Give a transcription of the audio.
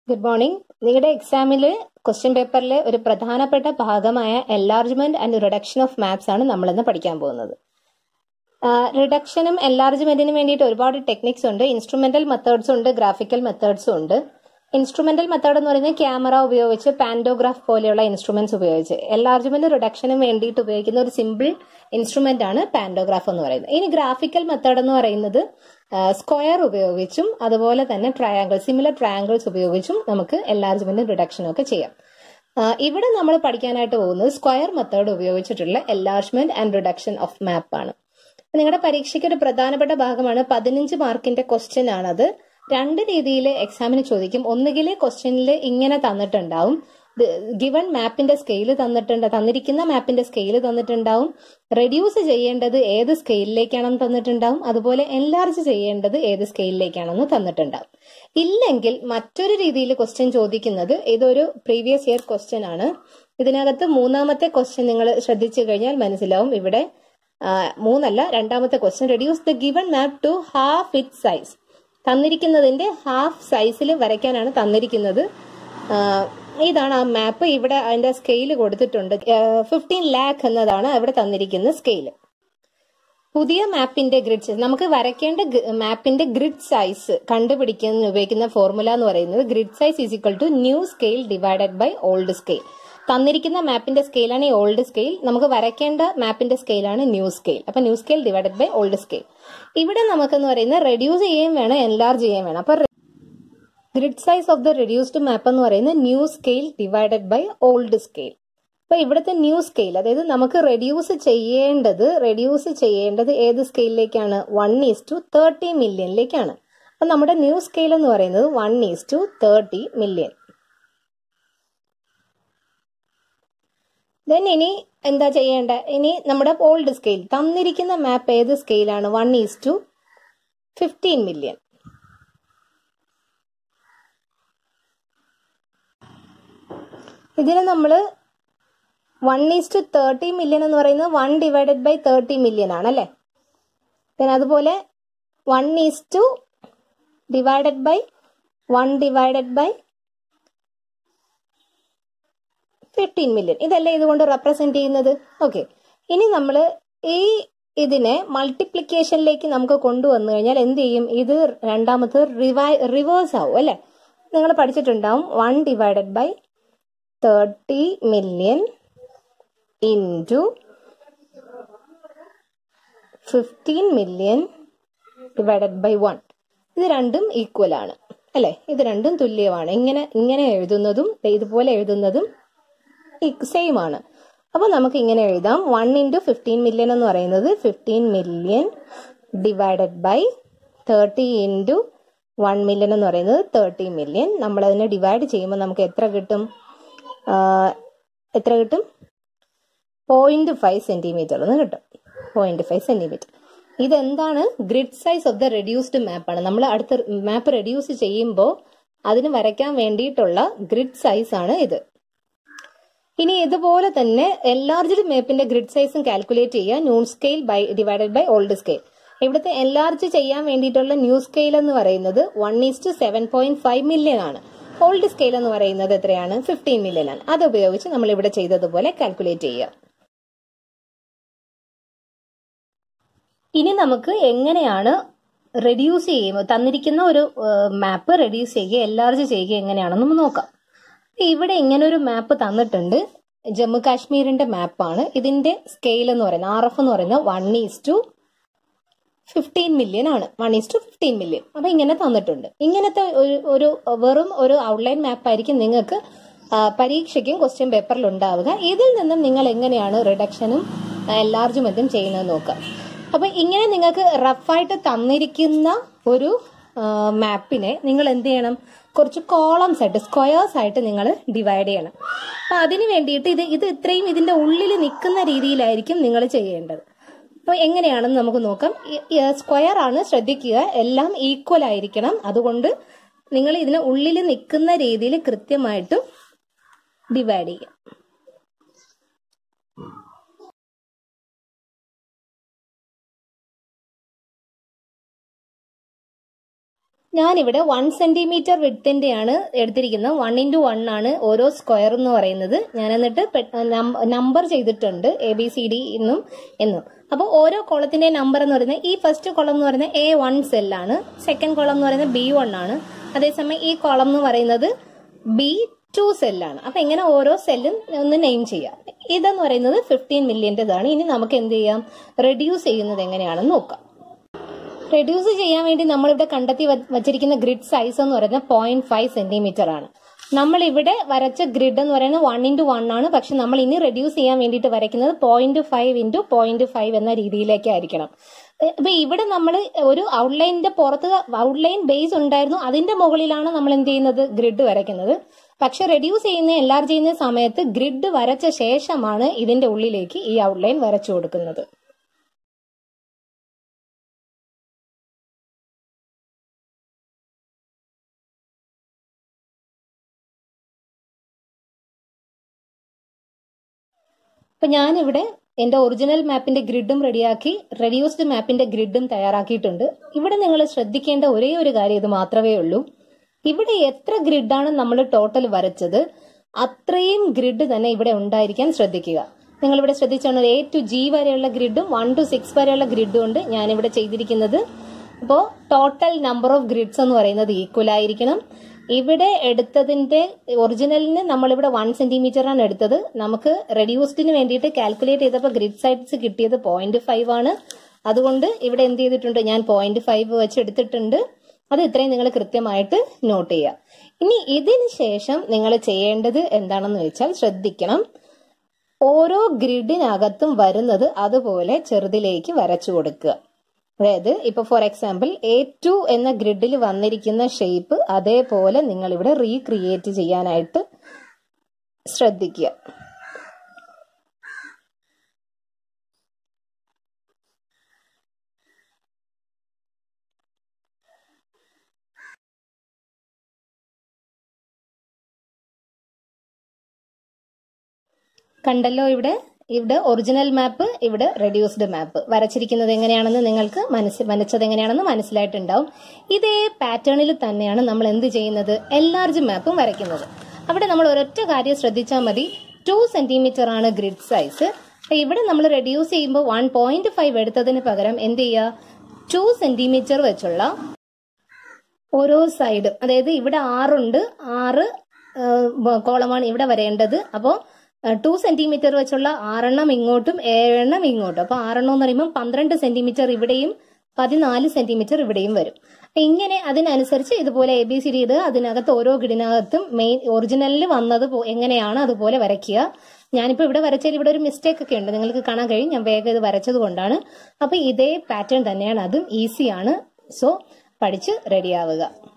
good morning നിങ്ങളുടെ എക്സാമിൽ question പേപ്പറിലെ ഒരു പ്രധാനപ്പെട്ട ഭാഗമായ enlargement and reduction of maps ആണ് നമ്മളിന്ന് പഠിക്കാൻ പോകുന്നത് റിഡക്ഷനും എൻലാർജ്മെന്റിനും വേണ്ടിയിട്ട് ഒരുപാട് ടെക്നിക്സ് ഉണ്ട് ഇൻസ്ട്രുമെന്റൽ മെത്തേഡ്സും ഉണ്ട് ഗ്രാഫിക്കൽ മെത്തേഡ്സും ഉണ്ട് ഇൻസ്ട്രുമെന്റൽ മെത്തേഡ് എന്ന് പറയുന്നത് ക്യാമറ ഉപയോഗിച്ച് പാൻഡോഗ്രാഫ് പോലെയുള്ള ഇൻസ്ട്രുമെന്റ്സ് ഉപയോഗിച്ച് എൻലാർജ്മെന്റ് റിഡക്ഷനും വേണ്ടിയിട്ട് ഉപയോഗിക്കുന്ന ഒരു സിമ്പിൾ ഇൻസ്ട്രുമെന്റ് ആണ് പാൻഡോഗ്രാഫ് എന്ന് പറയുന്നത് ഇനി ഗ്രാഫിക്കൽ മെത്തേഡ് എന്ന് പറയുന്നത് സ്ക്വയർ ഉപയോഗിച്ചും അതുപോലെ തന്നെ ട്രയാങ്കിൾ സിമിലർ ട്രയാങ്കിൾസ് ഉപയോഗിച്ചും നമുക്ക് എൻലാർജ്മെന്റും റിഡക്ഷനും ഒക്കെ ചെയ്യാം ഇവിടെ നമ്മൾ പഠിക്കാനായിട്ട് പോകുന്നത് സ്ക്വയർ മെത്തേഡ് ഉപയോഗിച്ചിട്ടുള്ള enlargement and reduction of map ആണ് നിങ്ങളുടെ പരീക്ഷയ്ക്ക് ഒരു പ്രധാനപ്പെട്ട ഭാഗമാണ് പതിനഞ്ച് മാർക്കിന്റെ ക്വസ്റ്റ്യൻ ആണത് രണ്ട് രീതിയിൽ എക്സാമിന് ചോദിക്കും ഒന്നുകിൽ ക്വസ്റ്റ്യനിൽ ഇങ്ങനെ തന്നിട്ടുണ്ടാവും ഗിവൺ മാപ്പിന്റെ സ്കെയിൽ തന്നിട്ടുണ്ട് തന്നിരിക്കുന്ന മാപ്പിന്റെ സ്കെയിൽ തന്നിട്ടുണ്ടാവും റെഡ്യൂസ് ചെയ്യേണ്ടത് ഏത് സ്കെയിലിലേക്കാണെന്ന് തന്നിട്ടുണ്ടാവും അതുപോലെ എൻലാർജ് ചെയ്യേണ്ടത് ഏത് സ്കെയിലിലേക്കാണെന്ന് തന്നിട്ടുണ്ടാവും ഇല്ലെങ്കിൽ മറ്റൊരു രീതിയിൽ ക്വസ്റ്റ്യൻ ചോദിക്കുന്നത് ഇതൊരു പ്രീവിയസ് ഇയർ ക്വസ്റ്റ്യൻ ആണ് ഇതിനകത്ത് മൂന്നാമത്തെ ക്വസ്റ്റ്യൻ നിങ്ങൾ ശ്രദ്ധിച്ചു കഴിഞ്ഞാൽ മനസ്സിലാവും ഇവിടെ മൂന്നല്ല രണ്ടാമത്തെ question reduce the given map to half it size തന്നിരിക്കുന്നതിന്റെ ഹാഫ് സൈസിൽ വരയ്ക്കാനാണ് തന്നിരിക്കുന്നത് ഇതാണ് ആ മാപ്പ് ഇവിടെ അതിന്റെ സ്കെയിൽ കൊടുത്തിട്ടുണ്ട് ഫിഫ്റ്റീൻ ലാക്ക് എന്നതാണ് ഇവിടെ തന്നിരിക്കുന്ന സ്കെയിൽ പുതിയ മാപ്പിന്റെ ഗ്രിഡ് സൈസ് നമുക്ക് വരയ്ക്കേണ്ട മാപ്പിന്റെ ഗ്രിഡ് സൈസ് കണ്ടുപിടിക്കാൻ ഉപയോഗിക്കുന്ന ഫോർമുല എന്ന് പറയുന്നത് grid size is equal to new scale divided by old scale തന്നിരിക്കുന്ന മാപ്പിന്റെ സ്കെയിലാണ് ഈ ഓൾഡ് സ്കെയിൽ നമുക്ക് വരയ്ക്കേണ്ട മാപ്പിന്റെ സ്കെയിലാണ് ന്യൂ സ്കെയിൽ അപ്പൊ new scale divided by old scale ഇവിടെ നമുക്കെന്ന് പറയുന്നത് റെഡ്യൂസ് ചെയ്യുകയും വേണം എൻലാർജ് ചെയ്യുകയും വേണം അപ്പൊ grid size of the reduced map എന്ന് പറയുന്നത് new scale divided by old scale അപ്പൊ ഇവിടുത്തെ ന്യൂ സ്കെയിൽ അതായത് നമുക്ക് റെഡ്യൂസ് ചെയ്യേണ്ടത് റെഡ്യൂസ് ചെയ്യേണ്ടത് ഏത് സ്കെയിലിലേക്കാണ് വൺ ഈസ് ടു തേർട്ടി മില്യണിലേക്കാണ് അപ്പൊ നമ്മുടെ ന്യൂ സ്കെയിൽ എന്ന് പറയുന്നത് one is to thirty million then ഇനി എന്താ ചെയ്യേണ്ട ഇനി നമ്മുടെ ഓൾഡ് സ്കെയിൽ തന്നിരിക്കുന്ന മാപ്പ് ഏത് സ്കെയിലാണ് one is to fifteen million ഇതിന് നമ്മൾ one is to thirty million എന്ന് പറയുന്നത് one divided by thirty million ആണ് അല്ലേ പിന്നെ അതുപോലെ one is to divided by one divided by fifteen million ഇതല്ലേ ഇതുകൊണ്ട് റെപ്രസെന്റ് ചെയ്യുന്നത് ഓക്കെ ഇനി നമ്മൾ ഈ ഇതിനെ മൾട്ടിപ്ലിക്കേഷനിലേക്ക് നമുക്ക് കൊണ്ടുവന്നു കഴിഞ്ഞാൽ എന്ത് ചെയ്യും ഇത് രണ്ടാമത് റിവൈ റിവേഴ്സ് ആവും അല്ലെ നിങ്ങൾ പഠിച്ചിട്ടുണ്ടാവും one divided by thirty million into fifteen million divided by one ഇത് രണ്ടും ഈക്വൽ ആണ് അല്ലെ ഇത് രണ്ടും തുല്യമാണ് ഇങ്ങനെ ഇങ്ങനെ എഴുതുന്നതും ഇതുപോലെ എഴുതുന്നതും സെയിം ആണ് അപ്പൊ നമുക്ക് ഇങ്ങനെ എഴുതാം വൺ ഇൻറ്റു ഫിഫ്റ്റീൻ മില്യൺ എന്ന് പറയുന്നത് fifteen million divided by thirty into one million എന്ന് പറയുന്നത് തേർട്ടി മില്യൺ നമ്മൾ അതിനെ ഡിവൈഡ് ചെയ്യുമ്പോൾ നമുക്ക് എത്ര കിട്ടും എത്ര കിട്ടും പോയിന്റ് ഫൈവ് സെന്റിമീറ്റർ എന്ന് കിട്ടും പോയിന്റ് ഫൈവ് സെന്റിമീറ്റർ ഇതെന്താണ് grid size of the reduced മാപ്പാണ് നമ്മൾ അടുത്ത മാപ്പ് റെഡ്യൂസ് ചെയ്യുമ്പോൾ അതിന് വരയ്ക്കാൻ വേണ്ടിയിട്ടുള്ള ഗ്രിഡ് സൈസ് ആണ് ഇത് ഇനി ഇതുപോലെ തന്നെ എൻലാർജ്ഡ് മാപ്പിന്റെ ഗ്രിഡ് സൈസും കാൽക്കുലേറ്റ് ചെയ്യുക new scale by divided by old scale ഇവിടുത്തെ എൻലാർജ് ചെയ്യാൻ വേണ്ടിയിട്ടുള്ള ന്യൂ സ്കെയിൽ എന്ന് പറയുന്നത് one is to seven point five million ആണ് ഓൾഡ് സ്കെയിൽ എന്ന് പറയുന്നത് എത്രയാണ് ഫിഫ്റ്റീൻ മില്യൺ ആണ് അത് ഉപയോഗിച്ച് നമ്മൾ ഇവിടെ ചെയ്തതുപോലെ കാൽക്കുലേറ്റ് ചെയ്യുക ഇനി നമുക്ക് എങ്ങനെയാണ് റെഡ്യൂസ് ചെയ്യുമ്പോൾ തന്നിരിക്കുന്ന ഒരു മാപ്പ് റെഡ്യൂസ് ചെയ്യുക എൻലാർജ് ചെയ്യുക എങ്ങനെയാണെന്ന് നോക്കാം ഇവിടെ ഇങ്ങനെ ഒരു മാപ്പ് തന്നിട്ടുണ്ട് ജമ്മു കാശ്മീരിന്റെ മാപ്പാണ് ഇതിന്റെ സ്കെയിൽ എന്ന് പറയുന്നത് ആർ എഫ് എന്ന് പറയുന്നത് one is to fifteen million ആണ് one is to fifteen million അപ്പൊ ഇങ്ങനെ തന്നിട്ടുണ്ട് ഇങ്ങനത്തെ ഒരു ഒരു വെറും ഒരു ഔട്ട്ലൈൻ മാപ്പ് ആയിരിക്കും നിങ്ങൾക്ക് പരീക്ഷയ്ക്കും ക്വസ്റ്റ്യൻ പേപ്പറിൽ ഉണ്ടാവുക ഇതിൽ നിന്നും നിങ്ങൾ എങ്ങനെയാണ് റിഡക്ഷനും എൻലാർജ്മെന്റും ചെയ്യുന്നത് നോക്കുക അപ്പൊ ഇങ്ങനെ നിങ്ങൾക്ക് റഫായിട്ട് തന്നിരിക്കുന്ന ഒരു മാപ്പിനെ നിങ്ങൾ എന്ത് ചെയ്യണം കുറച്ച് കോളംസ് ആയിട്ട് സ്ക്വയേഴ്സ് ആയിട്ട് നിങ്ങൾ ഡിവൈഡ് ചെയ്യണം അപ്പൊ അതിന് വേണ്ടിയിട്ട് ഇത് ഇത് ഇത്രയും ഇതിന്റെ ഉള്ളിൽ നിൽക്കുന്ന രീതിയിലായിരിക്കും നിങ്ങൾ ചെയ്യേണ്ടത് അപ്പൊ എങ്ങനെയാണെന്ന് നമുക്ക് നോക്കാം സ്ക്വയർ ആണ് ശ്രദ്ധിക്കുക എല്ലാം ഈക്വൽ ആയിരിക്കണം അതുകൊണ്ട് നിങ്ങൾ ഇതിന് ഉള്ളിൽ നിൽക്കുന്ന രീതിയിൽ കൃത്യമായിട്ട് ഡിവൈഡ് ചെയ്യാം ഞാനിവിടെ വൺ സെന്റിമീറ്റർ വിട്ടിന്റെയാണ് എടുത്തിരിക്കുന്നത് വൺ ഇൻറ്റു വൺ ആണ് ഓരോ സ്ക്വയർ എന്ന് പറയുന്നത് ഞാൻ എന്നിട്ട് നമ്പർ ചെയ്തിട്ടുണ്ട് എ ബി സി ഡി എന്നും എന്നും അപ്പോൾ ഓരോ കോളത്തിന്റെ നമ്പർ എന്ന് പറയുന്നത് ഈ ഫസ്റ്റ് കോളം എന്ന് പറയുന്നത് എ വൺ സെല്ലാണ് സെക്കൻഡ് കോളം എന്ന് പറയുന്നത് ബി വൺ ആണ് അതേസമയം ഈ കോളം എന്ന് പറയുന്നത് ബി ടു സെല്ലാണ് അപ്പൊ ഇങ്ങനെ ഓരോ സെല്ലും ഒന്ന് നെയിം ചെയ്യാം ഇതെന്ന് പറയുന്നത് ഫിഫ്റ്റീൻ മില്യൻ്റെതാണ് ഇനി നമുക്ക് എന്ത് ചെയ്യാം റെഡ്യൂസ് ചെയ്യുന്നത് എങ്ങനെയാണെന്ന് നോക്കാം റെഡ്യൂസ് ചെയ്യാൻ വേണ്ടി നമ്മളിവിടെ കണ്ടെത്തി വ- വച്ചിരിക്കുന്ന ഗ്രിഡ് സൈസ് എന്ന് പറയുന്നത് പോയിന്റ് ഫൈവ് സെന്റിമീറ്റർ ആണ് നമ്മൾ ഇവിടെ വരച്ച ഗ്രിഡ് എന്ന് പറയുന്നത് വൺ ഇൻറ്റു വൺ ആണ് പക്ഷെ നമ്മൾ ഇനി റെഡ്യൂസ് ചെയ്യാൻ വേണ്ടിയിട്ട് വരയ്ക്കുന്നത് point five into point five എന്ന രീതിയിലേക്കായിരിക്കണം എ, അപ്പൊ ഇവിടെ നമ്മൾ ഒരു ഔട്ട്ലൈനിന്റെ പുറത്ത് ഔട്ട്ലൈൻ ബേസ് ഉണ്ടായിരുന്നു അതിന്റെ മുകളിലാണ് നമ്മൾ എന്ത് ചെയ്യുന്നത് ഗ്രിഡ് വരയ്ക്കുന്നത് പക്ഷെ റെഡ്യൂസ് ചെയ്യുന്ന എല്ലാർ ചെയ്യുന്ന സമയത്ത് ഗ്രിഡ് വരച്ച ശേഷമാണ് ഇതിന്റെ ഉള്ളിലേക്ക് ഈ ഔട്ട്ലൈൻ വരച്ചു കൊടുക്കുന്നത് അപ്പൊ ഞാനിവിടെ എന്റെ ഒറിജിനൽ മാപ്പിന്റെ ഗ്രിഡും റെഡിയാക്കി റെഡ്യൂസ്ഡ് മാപ്പിന്റെ ഗ്രിഡും തയ്യാറാക്കിയിട്ടുണ്ട് ഇവിടെ നിങ്ങൾ ശ്രദ്ധിക്കേണ്ട ഒരേ ഒരു കാര്യം ഇത് മാത്രമേ ഉള്ളൂ ഇവിടെ എത്ര ഗ്രിഡാണ് നമ്മൾ ടോട്ടൽ വരച്ചത് അത്രയും ഗ്രിഡ് തന്നെ ഇവിടെ ഉണ്ടായിരിക്കാൻ ശ്രദ്ധിക്കുക നിങ്ങൾ ഇവിടെ ശ്രദ്ധിച്ചാണ് എ ടു ജി വരെയുള്ള ഗ്രിഡും വൺ ടു സിക്സ് വരെയുള്ള ഗ്രിഡും ഉണ്ട് ഞാനിവിടെ ചെയ്തിരിക്കുന്നത് അപ്പോൾ ടോട്ടൽ നമ്പർ ഓഫ് ഗ്രിഡ്സ് എന്ന് പറയുന്നത് ഈക്വൽ ആയിരിക്കണം ഇവിടെ എടുത്തതിന്റെ ഒറിജിനലിന് നമ്മളിവിടെ വൺ സെന്റിമീറ്റർ ആണ് എടുത്തത് നമുക്ക് റെഡ്യൂസ്ഡിന് വേണ്ടിയിട്ട് കാൽക്കുലേറ്റ് ചെയ്തപ്പോൾ ഗ്രിഡ് സൈഡ്സ് കിട്ടിയത് പോയിന്റ് ഫൈവ് ആണ് അതുകൊണ്ട് ഇവിടെ എന്ത് ചെയ്തിട്ടുണ്ട് ഞാൻ പോയിന്റ് ഫൈവ് വെച്ച് എടുത്തിട്ടുണ്ട് അത് ഇത്രയും നിങ്ങൾ കൃത്യമായിട്ട് നോട്ട് ചെയ്യുക ഇനി ഇതിന് ശേഷം നിങ്ങൾ ചെയ്യേണ്ടത് എന്താണെന്ന് വെച്ചാൽ ശ്രദ്ധിക്കണം ഓരോ ഗ്രിഡിനകത്തും വരുന്നത് അതുപോലെ ചെറുതിലേക്ക് വരച്ചു കൊടുക്കുക അതായത് ഇപ്പൊ ഫോർ എക്സാമ്പിൾ എ ടു എന്ന ഗ്രിഡിൽ വന്നിരിക്കുന്ന ഷേപ്പ് അതേപോലെ നിങ്ങൾ ഇവിടെ റീക്രിയേറ്റ് ചെയ്യാനായിട്ട് ശ്രദ്ധിക്കുക കണ്ടല്ലോ ഇവിടെ ഇവിടെ ഒറിജിനൽ മാപ്പ് ഇവിടെ റെഡ്യൂസ്ഡ് മാപ്പ് വരച്ചിരിക്കുന്നത് എങ്ങനെയാണെന്ന് നിങ്ങൾക്ക് മനസ്സിൽ വരച്ചത് എങ്ങനെയാണെന്ന് മനസ്സിലായിട്ടുണ്ടാവും ഇതേ പാറ്റേണിൽ തന്നെയാണ് നമ്മൾ എന്ത് ചെയ്യുന്നത് എല്ലാർജ് മാപ്പും വരയ്ക്കുന്നത് അവിടെ നമ്മൾ ഒരൊറ്റ കാര്യം ശ്രദ്ധിച്ചാൽ മതി ടു സെന്റിമീറ്റർ ആണ് ഗ്രിഡ് സൈസ് ഇവിടെ നമ്മൾ റെഡ്യൂസ് ചെയ്യുമ്പോൾ വൺ പോയിന്റ് ഫൈവ് എടുത്തതിന് പകരം എന്ത് ചെയ്യുക ടു സെന്റിമീറ്റർ വെച്ചുള്ള ഓരോ സൈഡ് അതായത് ഇവിടെ ആറുണ്ട് ആറ് കോളമാണ് ഇവിടെ വരേണ്ടത് അപ്പോൾ ടു സെന്റിമീറ്റർ വെച്ചുള്ള ആറെണ്ണം ഇങ്ങോട്ടും ഏഴെണ്ണം ഇങ്ങോട്ടും അപ്പൊ ആറെണ്ണം എന്ന് പറയുമ്പോൾ പന്ത്രണ്ട് സെന്റിമീറ്റർ ഇവിടെയും പതിനാല് സെന്റിമീറ്റർ ഇവിടെയും വരും അപ്പൊ ഇങ്ങനെ അതിനനുസരിച്ച് ഇതുപോലെ എ ബി സി ഡി ഇത് അതിനകത്ത് ഓരോ ഗിഡിനകത്തും മെയിൻ ഒറിജിനലിൽ വന്നത് പോ- എങ്ങനെയാണ് അതുപോലെ വരയ്ക്കുക ഞാനിപ്പോ ഇവിടെ വരച്ചതിൽ ഇവിടെ ഒരു മിസ്റ്റേക്ക് ഒക്കെ ഉണ്ട് നിങ്ങൾക്ക് കാണാൻ കഴിയും ഞാൻ വേഗം ഇത് വരച്ചത് കൊണ്ടാണ് അപ്പൊ ഇതേ പാറ്റേൺ തന്നെയാണ് അതും ഈസിയാണ് സോ പഠിച്ച് റെഡിയാവുക